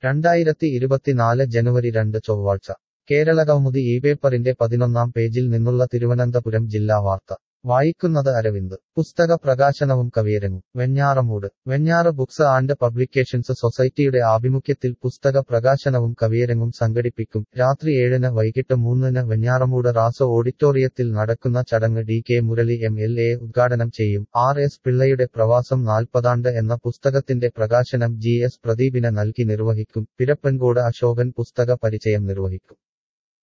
രണ്ടായിരത്തി ഇരുപത്തിനാല് ജനുവരി രണ്ട് ചൊവ്വാഴ്ച കേരളകൗമുദി ഈ പേപ്പറിന്റെ പതിനൊന്നാം പേജിൽ നിന്നുള്ള തിരുവനന്തപുരം ജില്ലാ വാർത്ത വായിക്കുന്നത് അരവിന്ദ് പുസ്തക പ്രകാശനവും കവിയരങ്ങും Venjaramoodu Venjaru books and publications സൊസൈറ്റിയുടെ ആഭിമുഖ്യത്തിൽ പുസ്തക പ്രകാശനവും കവിയരങ്ങും സംഘടിപ്പിക്കും രാത്രി ഏഴിന് വൈകിട്ട് മൂന്നിന് വെഞ്ഞാറമൂട് റാസോ ഓഡിറ്റോറിയത്തിൽ നടക്കുന്ന ചടങ്ങ് D K Murali M L A ഉദ്ഘാടനം ചെയ്യും ആർ എസ് പിള്ളയുടെ പ്രവാസം നാൽപ്പതാണ്ട് എന്ന പുസ്തകത്തിന്റെ പ്രകാശനം ജി എസ് പ്രദീപിന് നൽകി നിർവഹിക്കും പിരപ്പൻകോട് അശോകൻ പുസ്തക പരിചയം നിർവഹിക്കും